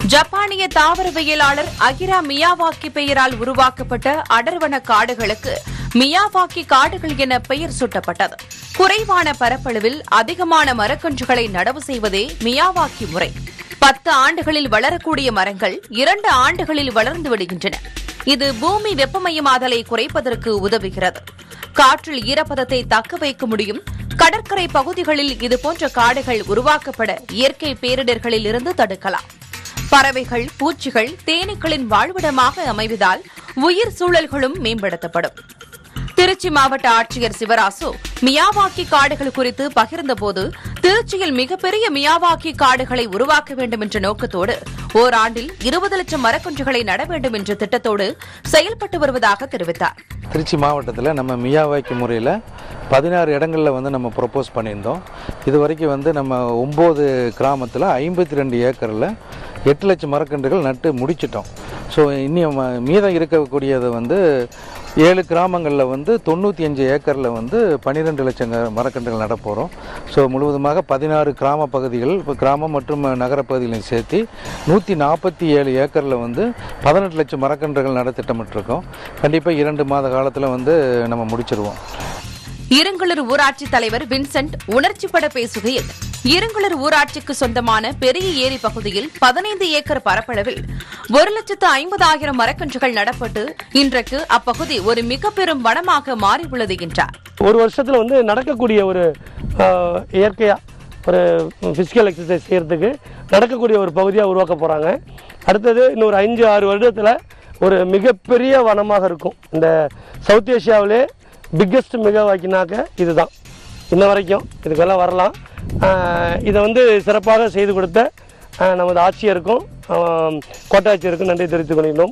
ஜப்பானிய தாவரவியலாளர் அகிரா மியாவாக்கி பெயரால் உருவாக்கப்பட்ட அடர்வன காடுகளுக்கு மியாவாக்கி காடுகள் என பெயர் சூட்டப்பட்டது குறைவான பரப்பளவில் அதிகமான மரக்கன்றுகளை நடவு செய்வதே மியாவாக்கி முறை பத்து ஆண்டுகளில் வளரக்கூடிய மரங்கள் இரண்டு ஆண்டுகளில் வளர்ந்து விடுகின்றன இது பூமி வெப்பமயமாதலை குறைப்பதற்கு உதவுகிறது காற்றில் ஈரப்பதத்தை தக்க வைக்க முடியும் கடற்கரை பகுதிகளில் இதுபோன்ற காடுகள் உருவாக்கப்பட இயற்கை பேரிடர்களில் இருந்து தடுக்கலாம் பறவைகள் பூச்சிகள் தேனீக்களின் வாழ்விடமாக அமைவதால் உயிர் சூழல்களும் மேம்படுத்தப்படும் திருச்சி மாவட்ட ஆட்சியர் சிவராசு மியாவாக்கி காடுகள் குறித்து பகிர்ந்தபோது திருச்சியில் மிகப்பெரிய மியாவாக்கி காடுகளை உருவாக்க வேண்டும் என்ற நோக்கத்தோடு ஓராண்டில் இருபது லட்சம் மரக்கன்றுகளை நட வேண்டும் என்ற திட்டத்தோடு செயல்பட்டு வருவதாக தெரிவித்தார் திருச்சி மாவட்டத்தில் நம்ம மியாவாக்கி முறையில் பதினாறு இடங்களில் வந்து நம்ம ப்ரொப்போஸ் பண்ணியிருந்தோம் இது வரைக்கும் வந்து நம்ம ஒம்பது கிராமத்தில் ஐம்பத்தி ரெண்டு ஏக்கரில் எட்டு லட்சம் மரக்கன்றுகள் நட்டு முடிச்சிட்டோம் ஸோ இன்னும் ம- மீதம் இருக்கக்கூடியது வந்து ஏழு கிராமங்களில் வந்து தொண்ணூற்றி அஞ்சு ஏக்கரில் வந்து பன்னிரெண்டு லட்சம் க- மரக்கன்றுகள் நட போகிறோம் ஸோ முழுவதுமாக பதினாறு கிராம பகுதிகள் இப்போ கிராமம் மற்றும் நகர பகுதிகளையும் சேர்த்து நூற்றி நாற்பத்தி ஏழு ஏக்கரில் வந்து பதினெட்டு லட்சம் மரக்கன்றுகள் நட திட்டமிட்டிருக்கோம் கண்டிப்பாக இரண்டு மாத காலத்தில் வந்து நம்ம முடிச்சிருவோம் இருங்களூர் ஊராட்சி தலைவர் வின்சென்ட் உணர்ச்சிப்பட பேசுகையில் இருங்களூர் ஊராட்சிக்கு சொந்தமான பெரிய ஏரி பகுதியில் பதினைந்து ஏக்கர் பரப்பளவில் ஒரு லட்சத்து ஐம்பதாயிரம் மரக்கன்றுகள் நடப்பட்டு இன்றைக்கு அப்பகுதி ஒரு மிக பெரும் வனமாக மாறியுள்ளது என்றார் ஒரு வருஷத்தில் வந்து நடக்கக்கூடிய ஒரு ஆஹ், இயற்கையா ஒரு ஃபிசிக்கல் எக்ஸசைஸ் செய்யறதுக்கு நடக்கக்கூடிய ஒரு பகுதியாக உருவாக்க போகிறாங்க அடுத்தது இன்னொரு அஞ்சு ஆறு வருடத்தில் ஒரு மிகப்பெரிய வனமாக இருக்கும் இந்த சவுத் ஏஷியாவிலே பிக்கஸ்ட் மிக வாக்கினாக்க இதுதான் இன்ன வரைக்கும் இதுக்கெல்லாம் வரலாம் ஆஹ், இதை வந்து சிறப்பாக செய்து கொடுத்த ஆஹ், நமது ஆட்சியருக்கும் ஆஹ், கோட்டாட்சியருக்கும் நன்றி தெரிவித்துக் கொள்கிறோம்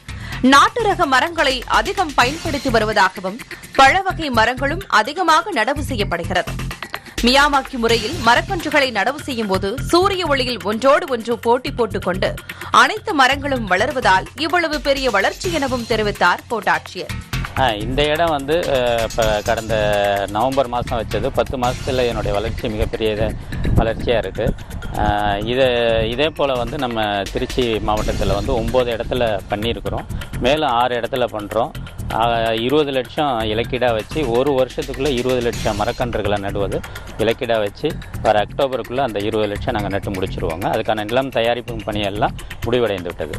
நாட்டு ரக மரங்களை அதிகம் பயன்படுத்தி வருவதாகவும் பழவகை மரங்களும் அதிகமாக நடவு செய்யப்படுகிறது மியாவாக்கி முறையில் மரக்கன்றுகளை நடவு செய்யும் போது சூரிய ஒளியில் ஒன்றோடு ஒன்று போட்டி போட்டுக் கொண்டு அனைத்து மரங்களும் வளர்வதால் இவ்வளவு பெரிய வளர்ச்சி எனவும் தெரிவித்தார் கோட்டாட்சியர் ஆ, இந்த இடம் வந்து இப்போ கடந்த நவம்பர் மாதம் வச்சது பத்து மாதத்தில் என்னுடைய வளர்ச்சி மிகப்பெரிய இது வளர்ச்சியாக இருக்குது இது இதே போல் வந்து நம்ம திருச்சி மாவட்டத்தில் வந்து ஒம்பது இடத்துல பண்ணியிருக்கிறோம் மேலும் ஆறு இடத்துல பண்ணுறோம் இருபது லட்சம் இலக்கீடாக வச்சு ஒரு வருஷத்துக்குள்ளே இருபது லட்சம் மரக்கன்றுகளை நடுவது இலக்கீடாக வச்சு வர அக்டோபருக்குள்ளே அந்த இருபது லட்சம் நாங்கள் நட்டு முடிச்சிருவோங்க அதுக்கான நிலம் தயாரிப்பு பணியெல்லாம் முடிவடைந்து விட்டது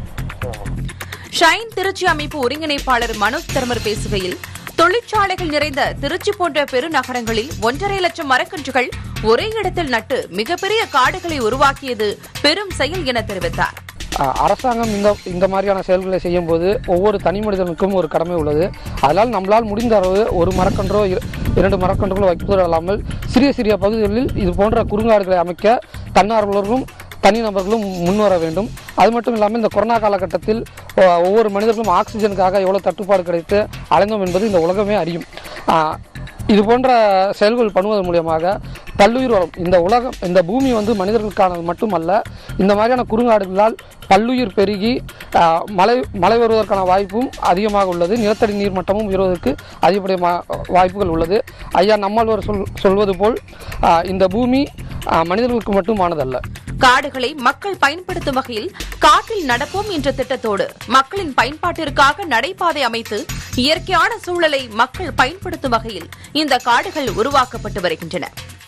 ஷைன் திருச்சி அமைப்பு ஒருங்கிணைப்பாளர் மனோஜ் தர்மர் பேசுகையில் தொழிற்சாலைகள் நிறைந்த திருச்சி போன்ற பெருநகரங்களில் ஒன்றரை லட்சம் மரக்கன்றுகள் ஒரே இடத்தில் நட்டு மிகப்பெரிய காடுகளை உருவாக்கியது பெரும் செயல் என தெரிவித்தார் அஹ் அரசாங்கம் இந்த இந்த மாதிரியான செயல்களை செய்யும்போது ஒவ்வொரு தனி மனிதனுக்கும் ஒரு கடமை உள்ளது அதனால் நம்மளால் முடிந்த அளவு ஒரு மரக்கன்றோ இர- இரண்டு மரக்கன்றுகளோ வைப்பது அல்லாமல் சிறிய சிறிய பகுதிகளில் இது போன்ற குறுங்காடுகளை அமைக்க தன்னார்வலர்களும் தனிநபர்களும் முன்வர வேண்டும் அது மட்டும் இல்லாமல் இந்த கொரோனா காலகட்டத்தில் ஒ- ஒவ்வொரு மனிதர்களும் ஆக்சிஜனுக்காக எவ்வளோ தட்டுப்பாடு கிடைத்து அலைந்தோம் என்பது இந்த உலகமே அறியும் அஹ் இது போன்ற செயல்கள் பண்ணுவதன் மூலியமாக பல்லுயிர் வளம் இந்த உலகம் இந்த பூமி வந்து மனிதர்களுக்கானது மட்டுமல்ல இந்த மாதிரியான குறுங்காடுகளால் பல்லுயிர் பெருகி ஆஹ், மழை மழை வருவதற்கான வாய்ப்பும் அதிகமாக உள்ளது நிலத்தடி நீர் மட்டமும் உயர்வதற்கு அதிகப்படிய மா- வாய்ப்புகள் உள்ளது ஐயா நம்மாழ்வார் சொல் சொல்வது போல் ஆஹ், இந்த பூமி ஆஹ், மனிதர்களுக்கு மட்டுமானதல்ல காடுகளை மக்கள் பயன்படுத்தும் வகையில் காட்டில் நடப்போம் என்ற திட்டத்தோடு மக்களின் பயன்பாட்டிற்காக நடைபாதை அமைத்து இயற்கையான சூழலை மக்கள் பயன்படுத்தும் வகையில் இந்த காடுகள் உருவாக்கப்பட்டு வருகின்றன